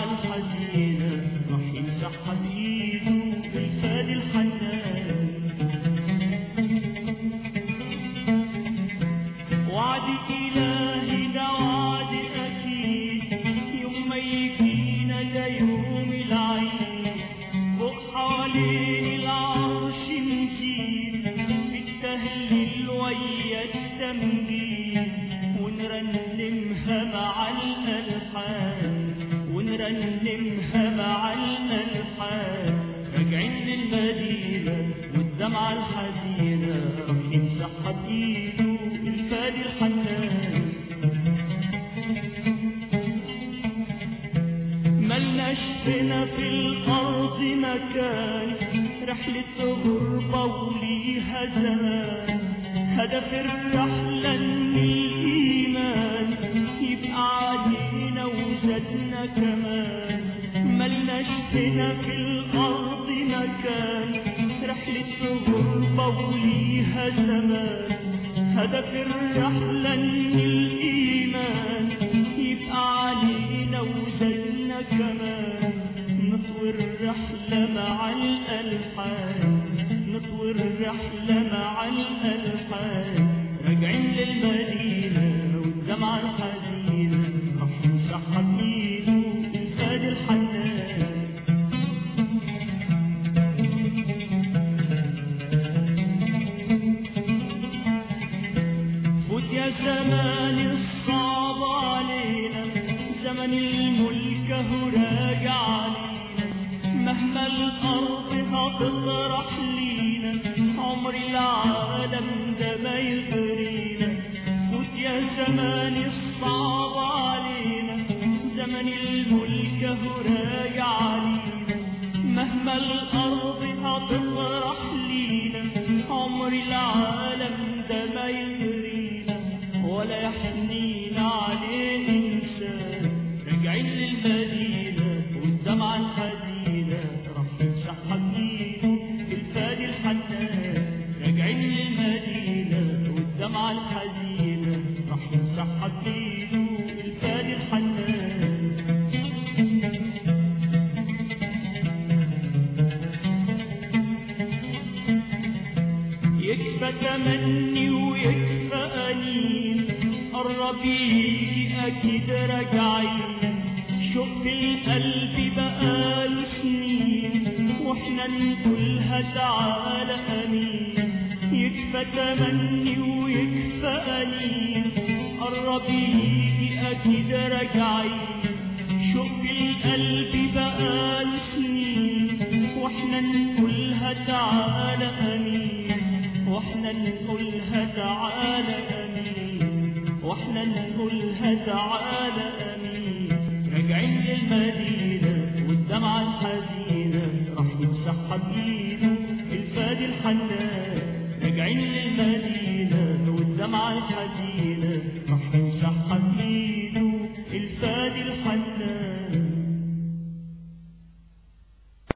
والدمعة الحزينة راح يمسحها بإيده بالفادي الحنان وعد إلهي ده وعد أكيد يوم ما يجينا ده يوم العيد فوق حوالين العرش نزيد في التهليل ويا التمجيد ونرنمها مع الألحان ونرنمها مع الألحان راجعين للمدينة والدمعة الحزينة راح يمسحها بإيده الفادي الحنان ملناش هنا في الأرض مكان رحلة غربة وليها زمان هدف الرحلة إن الإيمان يبقى علينا وزادنا كمان ملناش هنا في الأرض مكان رحلة غربة وليها زمان هدف الرحلة إن الإيمان يبقى علينا وزادنا كمان نطوي الرحلة مع الألحان نطوي الرحلة مع الألحان راجعين للمدينة والدمعة الحزينة راح نمسحها بإيده الفادي الحنان فوت يا زمان الصعب علينا زمن الملك هو راجع علينا مهما الأرض هتطرح لينا عمر العالم ده ما يغرينا فوت يا زمان الصعب علينا زمن الملك هو راجع علينا مهما الأرض هتطرح لينا عمر العالم ده ما يغرينا ولا يحنينا عليه إنسان راجعين للمدينة والدمعة الحزينة راح تمسحها بإيده الفادي الحنان راجعين للمدينة والدمعة الحزينة راح يمسحها بإيده الفادي الحنان يكفى تمني ويكفى أنين قرب يجي أكيد راجعين شوف القلب بقاله سنين واحنا نقولها تعالى أمين يكفى تمني ويكفى أنين قرب يجي أكيد راجعين شوف القلب بقاله سنين واحنا نقولها تعالى أمين واحنا نقولها تعالى أمين واحنا نقولها تعالى أمين راجعين للمدينة والدمعة الحزينة راح يمسحها بإيده الفادي الحنان راجعين للمدينة والدمعة الحزينة